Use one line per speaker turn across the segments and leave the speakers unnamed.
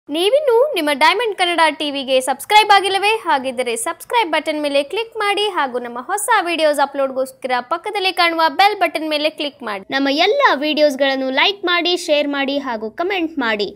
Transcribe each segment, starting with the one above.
ನೀವಿನ್ನು ನಿಮ್ಮ ಡೈಮಂಡ್ ಕನ್ನಡ ಟಿವಿಗೆ ಸಬ್ಸ್ಕ್ರೈಬ್ ಆಗಿಲ್ಲವೇ ಹಾಗಿದ್ದರೆ ಸಬ್ಸ್ಕ್ರೈಬ್ ಬಟನ್ ಮೇಲೆ ಕ್ಲಿಕ್ ಮಾಡಿ ಹಾಗೂ ನಮ್ಮ ಹೊಸ ವಿಡಿಯೋಸ್ ಅಪ್ಲೋಡ್ಗೋಸ್ಕರ ಪಕ್ಕದಲ್ಲಿ ಕಾಣುವ ಬೆಲ್ ಬಟನ್ ಮೇಲೆ ಕ್ಲಿಕ್ ಮಾಡಿ ನಮ್ಮ ಎಲ್ಲ ವಿಡಿಯೋಸ್ಗಳನ್ನು ಲೈಕ್ ಮಾಡಿ ಶೇರ್ ಮಾಡಿ ಹಾಗೂ ಕಮೆಂಟ್ ಮಾಡಿ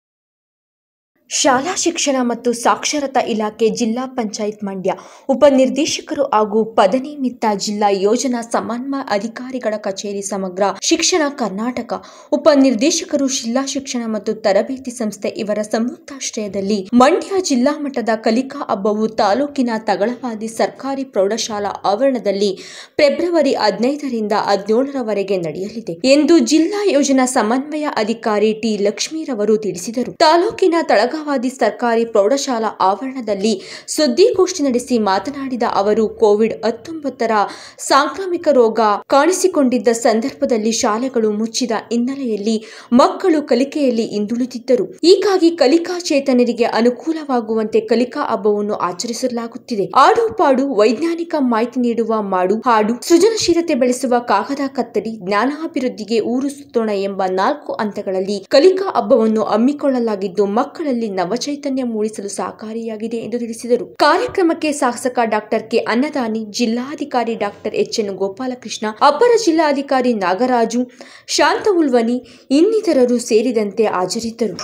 ಶಾಲಾ ಶಿಕ್ಷಣ ಮತ್ತು ಸಾಕ್ಷರತಾ ಇಲಾಖೆ ಜಿಲ್ಲಾ ಪಂಚಾಯತ್ ಮಂಡ್ಯ ಉಪನಿರ್ದೇಶಕರು ಹಾಗೂ ಪದನಿಮಿತ್ತ ಜಿಲ್ಲಾ ಯೋಜನಾ ಸಮನ್ವಯ ಅಧಿಕಾರಿಗಳ ಕಚೇರಿ ಸಮಗ್ರ ಶಿಕ್ಷಣ ಕರ್ನಾಟಕ ಉಪನಿರ್ದೇಶಕರು ಜಿಲ್ಲಾ ಶಿಕ್ಷಣ ಮತ್ತು ತರಬೇತಿ ಸಂಸ್ಥೆ ಇವರ ಸಂಯುಕ್ತಾಶ್ರಯದಲ್ಲಿ ಮಂಡ್ಯ ಜಿಲ್ಲಾ ಮಟ್ಟದ ಕಲಿಕಾ ಹಬ್ಬವು ತಾಲೂಕಿನ ತಗಳವಾದಿ ಸರ್ಕಾರಿ ಪ್ರೌಢಶಾಲಾ ಆವರಣದಲ್ಲಿ ಫೆಬ್ರವರಿ ಹದಿನೈದರಿಂದ ಹದಿನೇಳರವರೆಗೆ ನಡೆಯಲಿದೆ ಎಂದು ಜಿಲ್ಲಾ ಯೋಜನಾ ಸಮನ್ವಯ ಅಧಿಕಾರಿ ಟಿ ಲಕ್ಷ್ಮೀರವರು ತಿಳಿಸಿದರು ತಾಲೂಕಿನ ತಳಗಾವಾದಿ ಸರ್ಕಾರಿ ಪ್ರೌಢಶಾಲಾ ಆವರಣದಲ್ಲಿ ಸುದ್ದಿಗೋಷ್ಠಿ ನಡೆಸಿ ಮಾತನಾಡಿದ ಅವರು ಕೋವಿಡ್ ಹತ್ತೊಂಬತ್ತರ ಸಾಂಕ್ರಾಮಿಕ ರೋಗ ಕಾಣಿಸಿಕೊಂಡಿದ್ದ ಸಂದರ್ಭದಲ್ಲಿ ಶಾಲೆಗಳು ಮುಚ್ಚಿದ ಹಿನ್ನೆಲೆಯಲ್ಲಿ ಮಕ್ಕಳು ಕಲಿಕೆಯಲ್ಲಿ ಹಿಂದುಳಿದಿದ್ದರು ಹೀಗಾಗಿ ಕಲಿಕಾ ಚೇತನರಿಗೆ ಅನುಕೂಲವಾಗುವಂತೆ ಕಲಿಕಾ ಹಬ್ಬವನ್ನು ಆಚರಿಸಲಾಗುತ್ತಿದೆ ಆಡು ಪಾಡು ವೈಜ್ಞಾನಿಕ ಮಾಹಿತಿ ನೀಡುವ ಮಾಡು ಹಾಡು ಸೃಜನಶೀಲತೆ ಬೆಳೆಸುವ ಕಾಗದ ಕತ್ತರಿ ಜ್ಞಾನಾಭಿವೃದ್ಧಿಗೆ ಊರು ಸುತ್ತೋಣ ಎಂಬ ನಾಲ್ಕು ಹಂತಗಳಲ್ಲಿ ಕಲಿಕಾ ಹಬ್ಬವನ್ನು ಹಮ್ಮಿಕೊಳ್ಳಲಾಗಿದ್ದು ಮಕ್ಕಳಲ್ಲಿ ನವಚೈತನ್ಯ ಮೂಡಿಸಲು ಸಹಕಾರಿಯಾಗಿದೆ ಎಂದು ತಿಳಿಸಿದರು ಕಾರ್ಯಕ್ರಮಕ್ಕೆ ಶಾಸಕ ಡಾಕ್ಟರ್ ಕೆ ಅನ್ನದಾನಿ ಜಿಲ್ಲಾಧಿಕಾರಿ ಡಾಕ್ಟರ್ ಎಚ್ ಎನ್ ಗೋಪಾಲಕೃಷ್ಣ ಅಪರ ಜಿಲ್ಲಾಧಿಕಾರಿ ನಾಗರಾಜು ಶಾಂತ ಉಲ್ವನಿ ಇನ್ನಿತರರು ಸೇರಿದಂತೆ ಹಾಜರಿದ್ದರು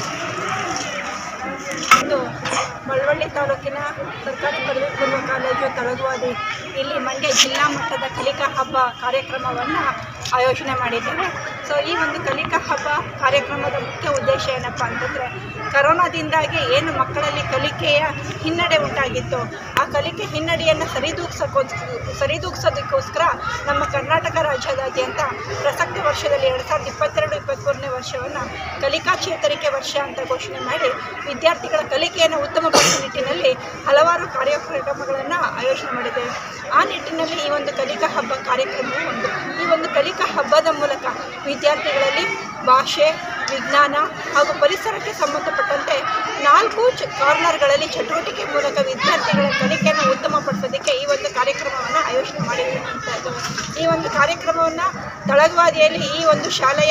ಇದು ಮಳವಳ್ಳಿ ತಾಲೂಕಿನ ಸರ್ಕಾರಿ ಪದವಿ ಪೂರ್ವ ಕಾಲೇಜು ತಳಗುವಾದಿ ಇಲ್ಲಿ ಮಂಡ್ಯ ಜಿಲ್ಲಾ ಮಟ್ಟದ ಕಲಿಕಾ ಹಬ್ಬ ಕಾರ್ಯಕ್ರಮವನ್ನು ಆಯೋಜನೆ ಮಾಡಿದ್ದೇವೆ ಸೊ ಈ ಒಂದು ಕಲಿಕಾ ಹಬ್ಬ ಕಾರ್ಯಕ್ರಮದ ಮುಖ್ಯ ಉದ್ದೇಶ ಏನಪ್ಪ ಅಂತಂದರೆ ಕರೋನಾದಿಂದಾಗಿ ಏನು ಮಕ್ಕಳಲ್ಲಿ ಕಲಿಕೆಯ ಹಿನ್ನಡೆ ಉಂಟಾಗಿತ್ತು ಆ ಕಲಿಕೆ ಹಿನ್ನಡೆಯನ್ನು ಸರಿದೂಗ್ಸೋಕೋಸ್ ಸರಿದೂಗಿಸೋದಕ್ಕೋಸ್ಕರ ನಮ್ಮ ಕರ್ನಾಟಕ ರಾಜ್ಯದಾದ್ಯಂತ ಪ್ರಸಕ್ತ ವರ್ಷದಲ್ಲಿ ಎರಡು ಸಾವಿರದ ಇಪ್ಪತ್ತೆರಡು ಇಪ್ಪತ್ತ್ಮೂರನೇ ವರ್ಷವನ್ನು ಕಲಿಕಾ ಚೇತರಿಕೆ ವರ್ಷ ಅಂತ ಘೋಷಣೆ ಮಾಡಿ ವಿದ್ಯಾರ್ಥಿಗಳ ಕಲಿಕೆಯನ್ನು ಉತ್ತಮಪಡಿಸುವ ನಿಟ್ಟಿನಲ್ಲಿ ಹಲವಾರು ಕಾರ್ಯಕ್ರಮಗಳನ್ನು ಆಯೋಜನೆ ಮಾಡಿದ್ದೇವೆ ಆ ನಿಟ್ಟಿನಲ್ಲಿ ಈ ಒಂದು ಕಲಿಕಾ ಹಬ್ಬ ಕಾರ್ಯಕ್ರಮವು ಒಂದು ಈ ಒಂದು ಕಲಿಕಾ ಹಬ್ಬದ ಮೂಲಕ ವಿದ್ಯಾರ್ಥಿಗಳಲ್ಲಿ ಭಾಷೆ ವಿಜ್ಞಾನ ಹಾಗೂ ಪರಿಸರಕ್ಕೆ ಸಂಬಂಧಪಟ್ಟಂತೆ ನಾಲ್ಕು ಚ ಕಾರ್ನರ್ಗಳಲ್ಲಿ ಚಟುವಟಿಕೆ ಮೂಲಕ ವಿದ್ಯಾರ್ಥಿಗಳ ಕಲಿಕೆಯನ್ನು ಉತ್ತಮಪಡಿಸೋದಕ್ಕೆ ಈ ಒಂದು ಕಾರ್ಯಕ್ರಮವನ್ನು ಆಯೋಜನೆ ಮಾಡಿರುವಂಥದ್ದು ಈ ಒಂದು ಕಾರ್ಯಕ್ರಮವನ್ನು ತಳಗವಾದಿಯಲ್ಲಿ ಈ ಒಂದು ಶಾಲೆಯ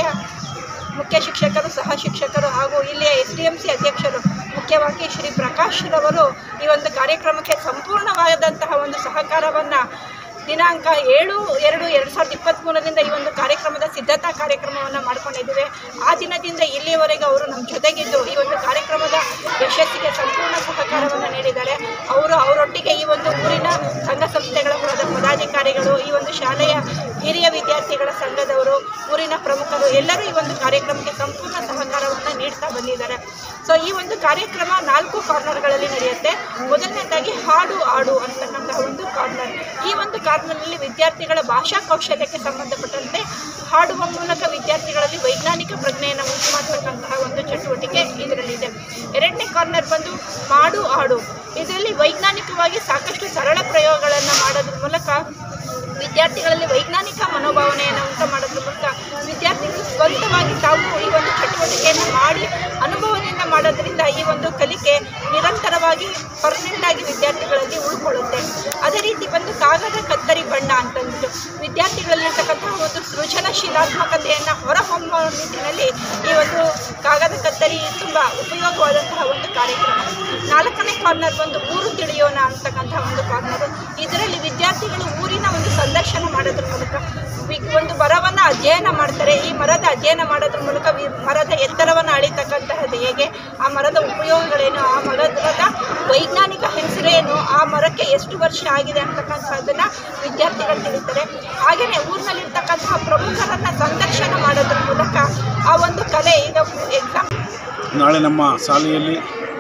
ಮುಖ್ಯ ಶಿಕ್ಷಕರು ಸಹ ಶಿಕ್ಷಕರು ಹಾಗೂ ಇಲ್ಲಿಯ ಎಸ್ ಡಿ ಎಂ ಸಿ ಅಧ್ಯಕ್ಷರು ಮುಖ್ಯವಾಗಿ ಶ್ರೀ ಪ್ರಕಾಶ್ ರವರು ಈ ಒಂದು ಕಾರ್ಯಕ್ರಮಕ್ಕೆ ಸಂಪೂರ್ಣವಾದಂತಹ ಒಂದು ಸಹಕಾರವನ್ನು ದಿನಾಂಕ ಏಳು ಎರಡು ಎರಡು ಸಾವಿರದ ಇಪ್ಪತ್ತ್ಮೂರರಿಂದ ಈ ಒಂದು ಕಾರ್ಯಕ್ರಮದ ಸಿದ್ಧತಾ ಕಾರ್ಯಕ್ರಮವನ್ನು ಮಾಡ್ಕೊಂಡಿದ್ದೇವೆ ಆ ದಿನದಿಂದ ಇಲ್ಲಿಯವರೆಗೆ ಅವರು ನಮ್ಮ ಜೊತೆಗಿದ್ದು ಈ ಒಂದು ಕಾರ್ಯಕ್ರಮದ ಯಶಸ್ಸಿಗೆ ಸಂಪೂರ್ಣ ಸಹಕಾರವನ್ನು ನೀಡಿದ್ದಾರೆ ಅವರು ಅವರೊಟ್ಟಿಗೆ ಈ ಒಂದು ಊರಿನ ಸಂಘ ಸಂಸ್ಥೆಗಳ ಪದ ಪದಾಧಿಕಾರಿಗಳು ಈ ಒಂದು ಶಾಲೆಯ ಹಿರಿಯ ವಿದ್ಯಾರ್ಥಿಗಳ ಸಂಘದವರು ಊರಿನ ಪ್ರಮುಖರು ಎಲ್ಲರೂ ಈ ಒಂದು ಕಾರ್ಯಕ್ರಮಕ್ಕೆ ಸಂಪೂರ್ಣ ಸಹಕಾರವನ್ನು ನೀಡ್ತಾ ಬಂದಿದ್ದಾರೆ ಸೊ ಈ ಒಂದು ಕಾರ್ಯಕ್ರಮ ನಾಲ್ಕು ಕಾರ್ನರ್ಗಳಲ್ಲಿ ನಡೆಯುತ್ತೆ ಮೊದಲನೇದಾಗಿ ಹಾಡು ಆಡು ಅಂತಕ್ಕಂತಹ ಒಂದು ಕಾರ್ನರ್ ಈ ಒಂದು ಕಾರ್ನರ್ನಲ್ಲಿ ವಿದ್ಯಾರ್ಥಿಗಳ ಭಾಷಾ ಕೌಶಲ್ಯಕ್ಕೆ ಸಂಬಂಧಪಟ್ಟಂತೆ ಹಾಡುವ ಮೂಲಕ ವಿದ್ಯಾರ್ಥಿಗಳಲ್ಲಿ ವೈಜ್ಞಾನಿಕ ಪ್ರಜ್ಞೆಯನ್ನು ಉಂಟು ಮಾಡತಕ್ಕಂತಹ ಒಂದು ಚಟುವಟಿಕೆ ಇದರಲ್ಲಿದೆ ಎರಡನೇ ಕಾರ್ನರ್ ಬಂದು ಮಾಡು ಆಡು ಇದರಲ್ಲಿ ವೈಜ್ಞಾನಿಕವಾಗಿ ಸಾಕಷ್ಟು ಸರಳ ಪ್ರಯೋಗಗಳನ್ನು ಮಾಡೋದ್ರ ಮೂಲಕ ವಿದ್ಯಾರ್ಥಿಗಳಲ್ಲಿ ವೈಜ್ಞಾನಿಕ ಮನೋಭಾವನೆಯನ್ನು ಉಂಟು ಮಾಡೋದ್ರ ಮೂಲಕ ವಿದ್ಯಾರ್ಥಿಗಳು ಸ್ವಂತವಾಗಿ ತಾವು ಈ ಒಂದು ಚಟುವಟಿಕೆಯನ್ನು ಮಾಡಿ ಅನುಭವದಿಂದ ಮಾಡೋದ್ರಿಂದ ಈ ಒಂದು ಕಲಿಕೆ ನಿರಂತರವಾಗಿ ಪರ್ಮನೆಂಟ್ ಆಗಿ ವಿದ್ಯಾರ್ಥಿಗಳಲ್ಲಿ ಉಳ್ಕೊಳ್ಳುತ್ತೆ ಅದೇ ರೀತಿ ಬಂದು ಕಾಗದ ಕತ್ತರಿ ಬಣ್ಣ ಅಂತಂದ್ಬಿಟ್ಟು ವಿದ್ಯಾರ್ಥಿಗಳಲ್ಲಿರ್ತಕ್ಕಂತಹ ಒಂದು ಸೃಜನಶೀಲಾತ್ಮಕತೆಯನ್ನು ಹೊರಹೊಮ್ಮುವ ನಿಟ್ಟಿನಲ್ಲಿ ಈ ಒಂದು ಕಾಗದ ಕತ್ತರಿ ತುಂಬ ಉಪಯೋಗವಾದಂತಹ ಒಂದು ಕಾರ್ಯಕ್ರಮ ನಾಲ್ಕನೇ ಕಾರ್ನರ್ ಬಂದು ಊರು ತಿಳಿಯೋಣ ಅಂತಕ್ಕಂತಹ ಒಂದು ಕಾರ್ನರ್ ಇದರಲ್ಲಿ ವಿದ್ಯಾರ್ಥಿಗಳು ಊರಿನ ಒಂದು ಸಂದರ್ಶನ ಮಾಡೋದ್ರ ಮೂಲಕ ವಿ- ಒಂದು ಮರವನ್ನು ಅಧ್ಯಯನ ಮಾಡ್ತಾರೆ ಈ ಮರದ ಅಧ್ಯಯನ ಮಾಡೋದ್ರ ಮೂಲಕ ವಿ- ಮರದ ಎತ್ತರವನ್ನು ಅಳಿತಕ್ಕಂತಹದ್ದು ಹೇಗೆ ಆ ಮರದ ಉಪಯೋಗಗಳೇನು ಆ ಮರದ ವೈಜ್ಞಾನಿಕ ಹೆಸರೇನು ಆ ಮರಕ್ಕೆ ಎಷ್ಟು ವರ್ಷ ಆಗಿದೆ ಅಂತಕ್ಕಂಥದ್ದನ್ನು ವಿದ್ಯಾರ್ಥಿಗಳು ತಿಳಿತಾರೆ ಹಾಗೆಯೇ ಊರಿನಲ್ಲಿರ್ತಕ್ಕಂತಹ ಪ್ರಮುಖರನ್ನು ಸಂದರ್ಶನ ಮಾಡೋದ್ರ ಮೂಲಕ ಆ ಒಂದು ಕಲೆ ಈಗ ಎಕ್ಸಾಮ್
ನಾಳೆ ನಮ್ಮ ಶಾಲೆಯಲ್ಲಿ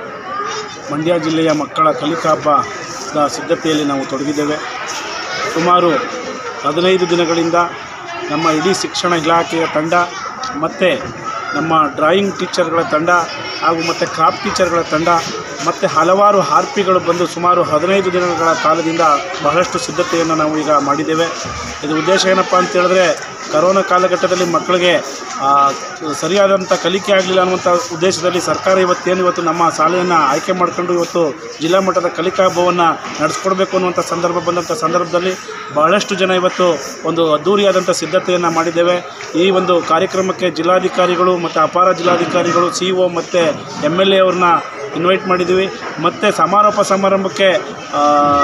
ಮಂಡ್ಯ ಜಿಲ್ಲೆಯ ಮಕ್ಕಳ ಕಲಿಕಾ ಹಬ್ಬದ ಸಿದ್ಧತೆಯಲ್ಲಿ ನಾವು ತೊಡಗಿದ್ದೇವೆ ಸುಮಾರು ಹದಿನೈದು ದಿನಗಳಿಂದ ನಮ್ಮ ಇಡೀ ಶಿಕ್ಷಣ ಇಲಾಖೆಯ ತಂಡ ಮತ್ತು ನಮ್ಮ ಡ್ರಾಯಿಂಗ್ ಟೀಚರ್ಗಳ ತಂಡ ಹಾಗೂ ಮತ್ತು ಕ್ರಾಫ್ಟ್ ಟೀಚರ್ಗಳ ತಂಡ ಮತ್ತು ಹಲವಾರು ಹಾರ್ಪಿಗಳು ಬಂದು ಸುಮಾರು ಹದಿನೈದು ದಿನಗಳ ಕಾಲದಿಂದ ಬಹಳಷ್ಟು ಸಿದ್ಧತೆಯನ್ನು ನಾವು ಈಗ ಮಾಡಿದ್ದೇವೆ ಇದು ಉದ್ದೇಶ ಏನಪ್ಪ ಅಂತ ಹೇಳಿದ್ರೆ ಕರೋನಾ ಕಾಲಘಟ್ಟದಲ್ಲಿ ಮಕ್ಕಳಿಗೆ ಆ, ಸರಿಯಾದಂಥ ಕಲಿಕೆ ಆಗಲಿಲ್ಲ ಅನ್ನುವಂಥ ಉದ್ದೇಶದಲ್ಲಿ ಸರ್ಕಾರ ಇವತ್ತೇನು ಇವತ್ತು ನಮ್ಮ ಶಾಲೆಯನ್ನು ಆಯ್ಕೆ ಮಾಡಿಕೊಂಡು ಇವತ್ತು ಜಿಲ್ಲಾ ಮಟ್ಟದ ಕಲಿಕಾ ಹಬ್ಬವನ್ನು ನಡೆಸ್ಕೊಡ್ಬೇಕು ಅನ್ನುವಂಥ ಸಂದರ್ಭ ಬಂದಂಥ ಸಂದರ್ಭದಲ್ಲಿ ಬಹಳಷ್ಟು ಜನ ಇವತ್ತು ಒಂದು ಅದ್ಧೂರಿಯಾದಂಥ ಸಿದ್ಧತೆಯನ್ನು ಮಾಡಿದ್ದೇವೆ ಈ ಒಂದು ಕಾರ್ಯಕ್ರಮಕ್ಕೆ ಜಿಲ್ಲಾಧಿಕಾರಿಗಳು ಮತ್ತು ಅಪಾರ ಜಿಲ್ಲಾಧಿಕಾರಿಗಳು ಸಿ ಒ ಮತ್ತು ಎಮ್ ಎಲ್ ಎ ಅವ್ರನ್ನ ಇನ್ವೈಟ್ ಮಾಡಿದ್ದೀವಿ ಮತ್ತು ಸಮಾರೋಪ ಸಮಾರಂಭಕ್ಕೆ ಆ,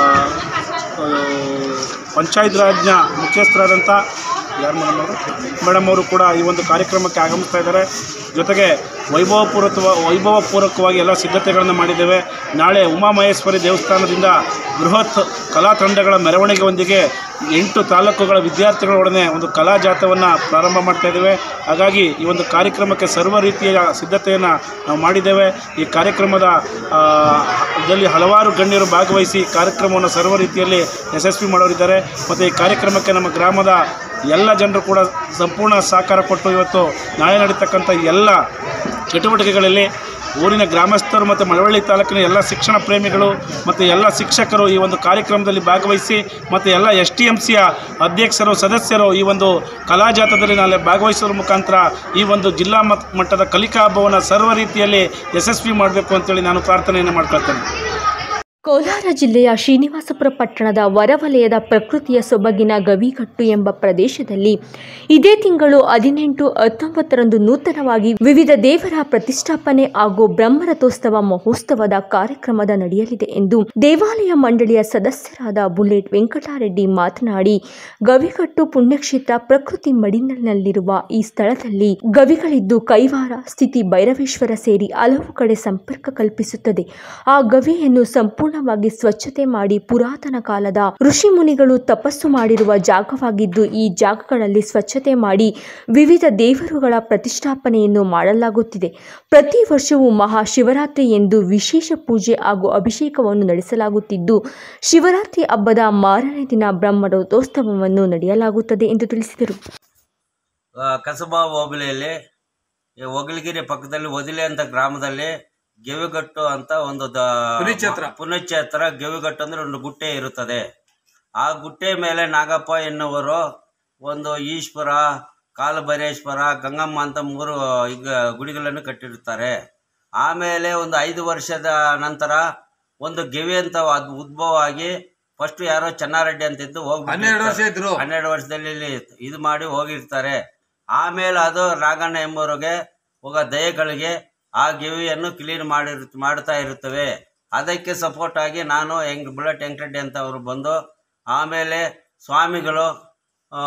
ಆ, ಪಂಚಾಯತ್ ರಾಜ್ನ ಮುಖ್ಯಸ್ಥರಾದಂಥ ಯಾರು ಮೇಡಮ್ ಅವರು ಮೇಡಮ್ ಅವರು ಕೂಡ ಈ ಒಂದು ಕಾರ್ಯಕ್ರಮಕ್ಕೆ ಆಗಮಿಸ್ತಾ ಇದ್ದಾರೆ ಜೊತೆಗೆ ವೈಭವಪೂರ್ವಕ ವೈಭವಪೂರ್ವಕವಾಗಿ ಎಲ್ಲ ಸಿದ್ಧತೆಗಳನ್ನು ಮಾಡಿದ್ದೇವೆ ನಾಳೆ ಉಮಾಮಹೇಶ್ವರಿ ದೇವಸ್ಥಾನದಿಂದ ಬೃಹತ್ ಕಲಾ ತಂಡಗಳ ಮೆರವಣಿಗೆಯೊಂದಿಗೆ ಎಂಟು ತಾಲೂಕುಗಳ ವಿದ್ಯಾರ್ಥಿಗಳೊಡನೆ ಒಂದು ಕಲಾ ಜಾಥವನ್ನು ಪ್ರಾರಂಭ ಮಾಡ್ತಾ ಇದ್ದೇವೆ ಹಾಗಾಗಿ ಈ ಒಂದು ಕಾರ್ಯಕ್ರಮಕ್ಕೆ ಸರ್ವ ರೀತಿಯ ಸಿದ್ಧತೆಯನ್ನು ನಾವು ಮಾಡಿದ್ದೇವೆ ಈ ಕಾರ್ಯಕ್ರಮದ ಆ, ದಲ್ಲಿ ಹಲವಾರು ಗಣ್ಯರು ಭಾಗವಹಿಸಿ ಕಾರ್ಯಕ್ರಮವನ್ನು ಸರ್ವ ರೀತಿಯಲ್ಲಿ ಯಶಸ್ವಿ ಮಾಡೋರಿದ್ದಾರೆ ಮತ್ತು ಈ ಕಾರ್ಯಕ್ರಮಕ್ಕೆ ನಮ್ಮ ಗ್ರಾಮದ ಎಲ್ಲ ಜನರು ಕೂಡ ಸಂಪೂರ್ಣ ಸಹಕಾರ ಕೊಟ್ಟು ಇವತ್ತು ನಾಳೆ ನಡೀತಕ್ಕಂಥ ಎಲ್ಲ ಚಟುವಟಿಕೆಗಳಲ್ಲಿ ಊರಿನ ಗ್ರಾಮಸ್ಥರು ಮತ್ತು ಮಳವಳ್ಳಿ ತಾಲೂಕಿನ ಎಲ್ಲ ಶಿಕ್ಷಣ ಪ್ರೇಮಿಗಳು ಮತ್ತು ಎಲ್ಲ ಶಿಕ್ಷಕರು ಈ ಒಂದು ಕಾರ್ಯಕ್ರಮದಲ್ಲಿ ಭಾಗವಹಿಸಿ ಮತ್ತು ಎಲ್ಲ ಎಸ್ ಟಿ ಎಮ್ ಸಿಯ ಅಧ್ಯಕ್ಷರು ಸದಸ್ಯರು ಈ ಒಂದು ಕಲಾಜಾಥದಲ್ಲಿ ನಾಳೆ ಭಾಗವಹಿಸುವ ಮುಖಾಂತರ ಈ ಒಂದು ಜಿಲ್ಲಾ ಮಟ್- ಮಟ್ಟದ ಕಲಿಕಾ ಹಬ್ಬವನ್ನು ಸರ್ವ ರೀತಿಯಲ್ಲಿ ಯಶಸ್ವಿ ಮಾಡಬೇಕು ಅಂತೇಳಿ ನಾನು ಪ್ರಾರ್ಥನೆಯನ್ನು ಮಾಡ್ಕೊಳ್ತೇನೆ
ಕೋಲಾರ ಜಿಲ್ಲೆಯ ಶ್ರೀನಿವಾಸಪುರ ಪಟ್ಟಣದ ಹೊರವಲಯದ ಪ್ರಕೃತಿಯ ಸೊಬಗಿನ ಗವಿಗಟ್ಟು ಎಂಬ ಪ್ರದೇಶದಲ್ಲಿ ಇದೇ ತಿಂಗಳು ಹದಿನೆಂಟು ಹತ್ತೊಂಬತ್ತರಂದು ನೂತನವಾಗಿ ವಿವಿಧ ದೇವರ ಪ್ರತಿಷ್ಠಾಪನೆ ಹಾಗೂ ಬ್ರಹ್ಮರಥೋತ್ಸವ ಮಹೋತ್ಸವದ ಕಾರ್ಯಕ್ರಮದ ನಡೆಯಲಿದೆ ಎಂದು ದೇವಾಲಯ ಮಂಡಳಿಯ ಸದಸ್ಯರಾದ ಬುಲೆಟ್ ವೆಂಕಟರೆಡ್ಡಿ ಮಾತನಾಡಿ ಗವಿಗಟ್ಟು ಪುಣ್ಯಕ್ಷೇತ್ರ ಪ್ರಕೃತಿ ಮಡಿನಲ್ಲಿರುವ ಈ ಸ್ಥಳದಲ್ಲಿ ಗವಿಗಳಿದ್ದು ಕೈವಾರ ಸ್ಥಿತಿ ಭೈರವೇಶ್ವರ ಸೇರಿ ಹಲವು ಕಡೆ ಸಂಪರ್ಕ ಕಲ್ಪಿಸುತ್ತದೆ ಆ ಗವಿಯನ್ನು ಸಂಪೂರ್ಣವಾಗಿ ಸ್ವಚ್ಛತೆ ಮಾಡಿ ಪುರಾತನ ಕಾಲದ ಋಷಿ ಮುನಿಗಳು ತಪಸ್ಸು ಮಾಡಿರುವ ಜಾಗವಾಗಿದ್ದು ಈ ಜಾಗಗಳಲ್ಲಿ ಸ್ವಚ್ಛತೆ ಮಾಡಿ ವಿವಿಧ ದೇವರುಗಳ ಪ್ರತಿಷ್ಠಾಪನೆಯನ್ನು ಮಾಡಲಾಗುತ್ತಿದೆ ಪ್ರತಿ ವರ್ಷವೂ ಮಹಾಶಿವರಾತ್ರಿ ಎಂದು ವಿಶೇಷ ಪೂಜೆ ಹಾಗೂ ಅಭಿಷೇಕವನ್ನು ನಡೆಸಲಾಗುತ್ತಿದ್ದು ಶಿವರಾತ್ರಿ ಹಬ್ಬದ ಮಾರನೇ ದಿನ ಬ್ರಹ್ಮರಥೋತ್ಸವವನ್ನು ನಡೆಯಲಾಗುತ್ತದೆ ಎಂದು ತಿಳಿಸಿದರು
ಆ, ಕಸಬಾ ಹೋಬಳಿಯಲ್ಲಿ ಈ ಹೊಗಳಗಿರಿ ಪಕ್ಕದಲ್ಲಿ ಒದಿಲೆ ಅಂತ ಗ್ರಾಮದಲ್ಲಿ ಗೆವಿಗಟ್ಟು ಅಂತ ಒಂದು ದ-
ಪುಣ್ಯಕ್ಷೇತ್ರ.
ಪುಣ್ಯಕ್ಷೇತ್ರ ಗೆವಿಗಟ್ಟು ಅಂದ್ರೆ ಒಂದು ಗುಟ್ಟೆ ಇರುತ್ತದೆ ಆ ಗುಟ್ಟೆ ಮೇಲೆ ನಾಗಪ್ಪ ಎನ್ನುವರು ಒಂದು ಈಶ್ವರ ಕಾಲಭೈರೇಶ್ವರ ಗಂಗಮ್ಮ ಅಂತ ಮೂರು ಈಗ ಗುಡಿಗಳನ್ನು ಕಟ್ಟಿರುತ್ತಾರೆ ಆಮೇಲೆ ಒಂದು ಐದು ವರ್ಷದ ನಂತರ ಒಂದು ಗೆವಿ ಅಂತ ಅದ್ ಉದ್ಭವ ಆಗಿ ಫಸ್ಟ್ ಯಾರೋ ಚೆನ್ನಾರೆಡ್ಡಿ ಅಂತಿದ್ದು
ಹನ್ನೆರಡು ವರ್ಷ
ಹೋಗ್ಬಿಟ್ಟು
ಇದ್ರು
ಹನ್ನೆರಡು ವರ್ಷದಲ್ಲಿ ಇಲ್ಲಿ ಇದು ಮಾಡಿ ಹೋಗಿರ್ತಾರೆ ಆಮೇಲೆ ಅದು ರಾಘಣ್ಣ ಎಂಬುವರಿಗೆ ಹೋಗ ದಯಗಳಿಗೆ ಆ ಗೆವಿಯನ್ನು ಕ್ಲೀನ್ ಮಾಡಿ ಮಾಡ್ತಾ ಇರುತ್ತವೆ ಅದಕ್ಕೆ ಸಪೋರ್ಟ್ ಆಗಿ ನಾನು ಹೆಂಗ್ ಬುಲೆಟ್ ವೆಂಕಟರೆಡ್ಡಿ ಅಂತ ಅವರು ಬಂದು ಆಮೇಲೆ ಸ್ವಾಮಿಗಳು ಆ,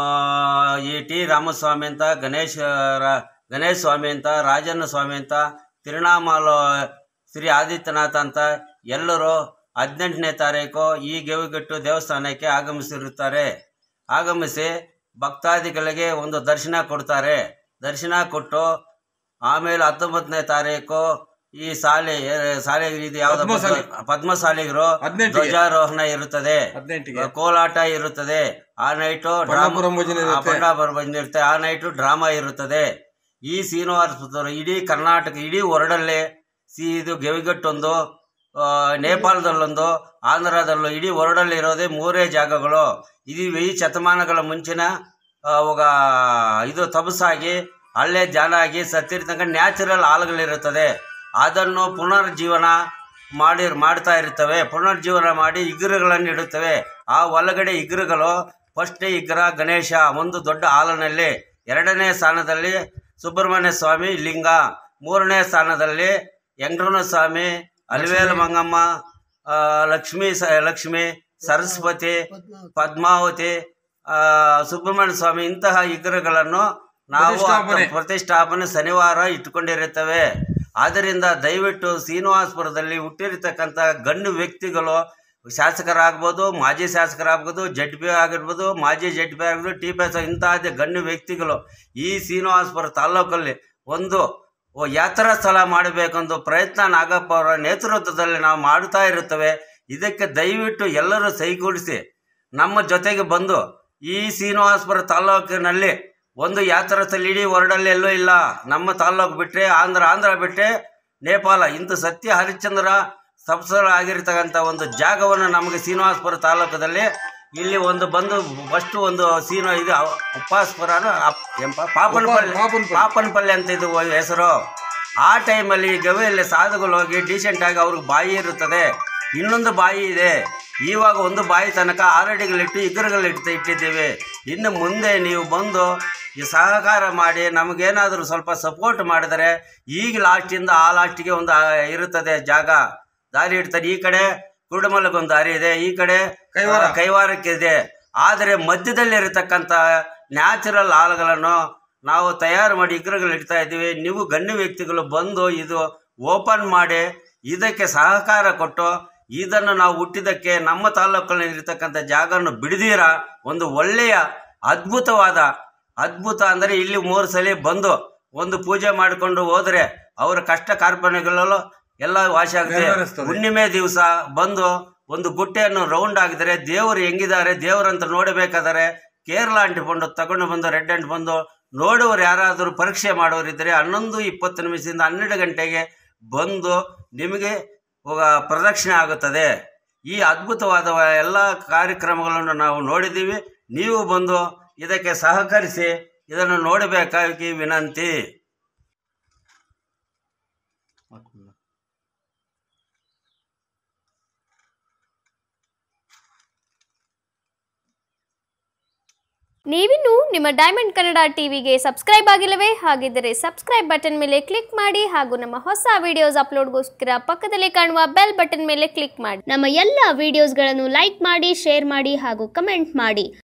ಈ ಟಿ ರಾಮಸ್ವಾಮಿ ಅಂತ ಗಣೇಶ ರ- ಗಣೇಶ ಸ್ವಾಮಿ ಅಂತ ರಾಜಣ್ಣ ಸ್ವಾಮಿ ಅಂತ ತಿರುಣಾಮಲ ಶ್ರೀ ಆದಿತ್ಯನಾಥ ಅಂತ ಎಲ್ಲರೂ ಹದಿನೆಂಟನೇ ತಾರೀಕು ಈ ಗೆವಿಗಟ್ಟು ದೇವಸ್ಥಾನಕ್ಕೆ ಆಗಮಿಸಿರುತ್ತಾರೆ ಆಗಮಿಸಿ ಭಕ್ತಾದಿಗಳಿಗೆ ಒಂದು ದರ್ಶನ ಕೊಡ್ತಾರೆ ದರ್ಶನ ಕೊಟ್ಟು ಆಮೇಲೆ ಹತ್ತೊಂಬತ್ತನೇ ತಾರೀಕು ಈ ಶಾಲೆ ಶಾಲೆ ಇದು ಯಾವ್ದು
ಪದ್ಮಶಾಲೆ.
ಪದ್ಮಶಾಲಿಗರು
ಹದಿನೆಂಟಿಗೆ.
ಧ್ವಜಾರೋಹಣ ಇರುತ್ತದೆ
ಹದಿನೆಂಟಿಗೆ
ಕೋಲಾಟ ಇರುತ್ತದೆ ಆ ನೈಟು
ಬಣ್ಣಾಪುರ ಭಜನೆ ಇರುತ್ತೆ.
ಬಣ್ಣಾಪುರ ಭಜನೆ ಇರುತ್ತೆ ಆ ನೈಟು ಡ್ರಾಮಾ ಇರುತ್ತದೆ ಈ ಶ್ರೀನಿವಾಸ ಇಡೀ ಕರ್ನಾಟಕ ಇಡೀ ಹೊರಡಲ್ಲಿ ಸಿ ಇದು ಗೆವಿಗಟ್ಟೊಂದು ಆ, ನೇಪಾಳದಲ್ಲೊಂದು ಆಂಧ್ರದಲ್ಲೂ ಇಡೀ ಹೊರಡಲ್ಲಿ ಇರೋದೇ ಮೂರೇ ಜಾಗಗಳು ಇದು ಈ ಶತಮಾನಗಳ ಮುಂಚಿನ ಆ, ಅವಾಗ ಇದು ತಪಸ್ಸಾಗಿ ಹಳ್ಳೆ ಧ್ಯಾನ ಆಗಿ ಸತ್ತಿರ್ತಕ್ಕ ನ್ಯಾಚುರಲ್ ಹಾಲುಗಳಿರುತ್ತದೆ ಅದನ್ನು ಪುನರ್ಜೀವನ ಮಾಡಿ ಮಾಡ್ತಾ ಇರ್ತವೆ ಪುನರ್ಜೀವನ ಮಾಡಿ ಇಗ್ರುಗಳನ್ನು ಇಡುತ್ತವೆ ಆ ಒಳಗಡೆ ಇಗ್ರುಗಳು ಫಸ್ಟ್ ಇಗ್ರ ಗಣೇಶ ಒಂದು ದೊಡ್ಡ ಹಾಲಿನಲ್ಲಿ ಎರಡನೇ ಸ್ಥಾನದಲ್ಲಿ ಸುಬ್ರಹ್ಮಣ್ಯ ಸ್ವಾಮಿ ಲಿಂಗ ಮೂರನೇ ಸ್ಥಾನದಲ್ಲಿ ಯಂಗ್ರನ ಸ್ವಾಮಿ ಅಲಿವೇಲು ಮಂಗಮ್ಮ ಆ, ಲಕ್ಷ್ಮೀ ಸ ಲಕ್ಷ್ಮಿ ಸರಸ್ವತಿ ಪದ್ಮಾವತಿ ಆ, ಸುಬ್ರಹ್ಮಣ್ಯ ಸ್ವಾಮಿ ಇಂತಹ ವಿಗ್ರಹಗಳನ್ನು ನಾವು
ಪ್ರತಿಷ್ಠಾಪನೆ.
ಪ್ರತಿಷ್ಠಾಪನೆ ಶನಿವಾರ ಇಟ್ಟುಕೊಂಡಿರುತ್ತೇವೆ ಆದ್ದರಿಂದ ದಯವಿಟ್ಟು ಶ್ರೀನಿವಾಸಪುರದಲ್ಲಿ ಹುಟ್ಟಿರ್ತಕ್ಕಂಥ ಗಣ್ಯ ವ್ಯಕ್ತಿಗಳು ಶಾಸಕರಾಗ್ಬೋದು ಮಾಜಿ ಶಾಸಕರಾಗ್ಬೋದು ಜಡ್ ಪಿ ಆಗಿರ್ಬೋದು ಮಾಜಿ ಜಡ್ ಪಿ ಆಗಿರ್ಬೋದು ಟಿ ಪಿ ಎಸ್ ಇಂತಹ ಗಣ್ಯ ವ್ಯಕ್ತಿಗಳು ಈ ಶ್ರೀನಿವಾಸಪುರ ತಾಲ್ಲೂಕಲ್ಲಿ ಒಂದು ಓ ಯಾತ್ರಾ ಸ್ಥಳ ಮಾಡಬೇಕೆಂದು ಪ್ರಯತ್ನ ನಾಗಪ್ಪ ಅವರ ನೇತೃತ್ವದಲ್ಲಿ ನಾವು ಮಾಡುತ್ತಾ ಇರುತ್ತೇವೆ ಇದಕ್ಕೆ ದಯವಿಟ್ಟು ಎಲ್ಲರೂ ಸೈಗೂಡಿಸಿ ನಮ್ಮ ಜೊತೆಗೆ ಬಂದು ಈ ಶ್ರೀನಿವಾಸಪುರ ತಾಲ್ಲೂಕಿನಲ್ಲಿ ಒಂದು ಯಾತ್ರಾ ಸ್ಥಳ ಇಡೀ ಹೊರಡಲ್ಲಿ ಎಲ್ಲೂ ಇಲ್ಲ ನಮ್ಮ ತಾಲ್ಲೂಕು ಬಿಟ್ಟರೆ ಆಂಧ್ರ ಆಂಧ್ರ ಬಿಟ್ಟರೆ ನೇಪಾಳ ಇಂಥ ಸತ್ಯ ಹರಿಶ್ಚಂದ್ರ ಸಬ್ಸರ್ ಆಗಿರ್ತಕ್ಕಂಥ ಒಂದು ಜಾಗವನ್ನು ನಮಗೆ ಶ್ರೀನಿವಾಸಪುರ ತಾಲೂಕದಲ್ಲಿ ಇಲ್ಲಿ ಒಂದು ಬಂದು ಫಸ್ಟ್ ಒಂದು ಸೀನು ಇದು ಅವ- ಉಪ್ಪಾಸ್ಪುರನ ಅಪ್- ಎಂಪ ಪಾಪನಪಲ್ಲಿ
ಪಾಪನಪಲ್ಲಿ.
ಪಾಪನಪಲ್ಲಿ ಅಂತ ಇದು ಹೆಸರು ಆ ಟೈಮಲ್ಲಿ ಗವಿಯಲ್ಲಿ ಸಾಧುಗಳು ಹೋಗಿ ಡೀಸೆಂಟಾಗಿ ಅವ್ರಿಗೆ ಬಾಯಿ ಇರುತ್ತದೆ ಇನ್ನೊಂದು ಬಾಯಿ ಇದೆ ಇವಾಗ ಒಂದು ಬಾಯಿ ತನಕ ಆರಡಿಗಳಿಟ್ಟು ಇಗ್ರಗಳಿಟ್ಟು ಇಟ್ಟಿದ್ದೀವಿ ಇನ್ನು ಮುಂದೆ ನೀವು ಬಂದು ಈ ಸಹಕಾರ ಮಾಡಿ ನಮಗೇನಾದರೂ ಸ್ವಲ್ಪ ಸಪೋರ್ಟ್ ಮಾಡಿದರೆ ಈಗ ಲಾಸ್ಟಿಂದ ಆ ಲಾಸ್ಟಿಗೆ ಒಂದು ಆ, ಇರುತ್ತದೆ ಜಾಗ ದಾರಿ ಇಡ್ತಾರೆ ಈ ಕಡೆ ಕುರುಡಮಲಗೊಂದು ದಾರಿ ಇದೆ ಈ ಕಡೆ
ಕೈವಾರ.
ಆ, ಕೈವಾರಕ್ಕಿದೆ ಆದರೆ ಮಧ್ಯದಲ್ಲಿ ಇರತಕ್ಕಂಥ ನ್ಯಾಚುರಲ್ ಹಾಲುಗಳನ್ನು ನಾವು ತಯಾರು ಮಾಡಿ ಇಗ್ರಗಳು ಇಡ್ತಾ ಇದ್ದೀವಿ ನೀವು ಗಣ್ಯ ವ್ಯಕ್ತಿಗಳು ಬಂದು ಇದು ಓಪನ್ ಮಾಡಿ ಇದಕ್ಕೆ ಸಹಕಾರ ಕೊಟ್ಟು ಇದನ್ನು ನಾವು ಹುಟ್ಟಿದ್ದಕ್ಕೆ ನಮ್ಮ ತಾಲೂಕಿನಲ್ಲಿ ಇರತಕ್ಕಂಥ ಜಾಗವನ್ನು ಬಿಡದೀರ ಒಂದು ಒಳ್ಳೆಯ ಅದ್ಭುತವಾದ ಅದ್ಭುತ ಅಂದರೆ ಇಲ್ಲಿ ಮೂರು ಸಲ ಬಂದು ಒಂದು ಪೂಜೆ ಮಾಡಿಕೊಂಡು ಹೋದರೆ ಅವರ ಕಷ್ಟ ಕಾರ್ಪಣ್ಯಗಳಲ್ಲೂ ಎಲ್ಲ ವಾಸಿ ಆಗುತ್ತೆ
ನೆರವೇರಿಸ್ತದೆ.
ಹುಣ್ಣಿಮೆ ದಿವಸ ಬಂದು ಒಂದು ಗುಟ್ಟೆಯನ್ನು ರೌಂಡ್ ಆಗಿದರೆ ದೇವರು ಹೆಂಗಿದ್ದಾರೆ ದೇವರಂತ ನೋಡಬೇಕಾದರೆ ಕೇರಳ ಅಂಟಿಕೊಂಡು ತಗೊಂಡು ಬಂದು ರೆಡ್ ಅಂಟ್ ಬಂದು ನೋಡುವವರು ಯಾರಾದರೂ ಪರೀಕ್ಷೆ ಮಾಡೋರಿದ್ದರೆ ಹನ್ನೊಂದು ಇಪ್ಪತ್ತು ನಿಮಿಷದಿಂದ ಹನ್ನೆರಡು ಗಂಟೆಗೆ ಬಂದು ನಿಮಗೆ ಹೋಗ- ಪ್ರದಕ್ಷಿಣೆ ಆಗುತ್ತದೆ ಈ ಅದ್ಭುತವಾದ ಎಲ್ಲ ಕಾರ್ಯಕ್ರಮಗಳನ್ನು ನಾವು ನೋಡಿದ್ದೀವಿ ನೀವು ಬಂದು ಇದಕ್ಕೆ ಸಹಕರಿಸಿ ಇದನ್ನು ನೋಡಬೇಕಾಗಿ ವಿನಂತಿ
ನೀವಿನ್ನು ನಿಮ್ಮ ಡೈಮಂಡ್ ಕನ್ನಡ ಟಿವಿಗೆ ಸಬ್ಸ್ಕ್ರೈಬ್ ಆಗಿಲ್ಲವೇ ಹಾಗಿದ್ದರೆ ಸಬ್ಸ್ಕ್ರೈಬ್ ಬಟನ್ ಮೇಲೆ ಕ್ಲಿಕ್ ಮಾಡಿ ಹಾಗೂ ನಮ್ಮ ಹೊಸ ವಿಡಿಯೋಸ್ ಅಪ್ಲೋಡ್ಗೋಸ್ಕರ ಪಕ್ಕದಲ್ಲಿ ಕಾಣುವ ಬೆಲ್ ಬಟನ್ ಮೇಲೆ ಕ್ಲಿಕ್ ಮಾಡಿ ನಮ್ಮ ಎಲ್ಲ ವಿಡಿಯೋಸ್ಗಳನ್ನು ಲೈಕ್ ಮಾಡಿ ಶೇರ್ ಮಾಡಿ ಹಾಗೂ ಕಮೆಂಟ್ ಮಾಡಿ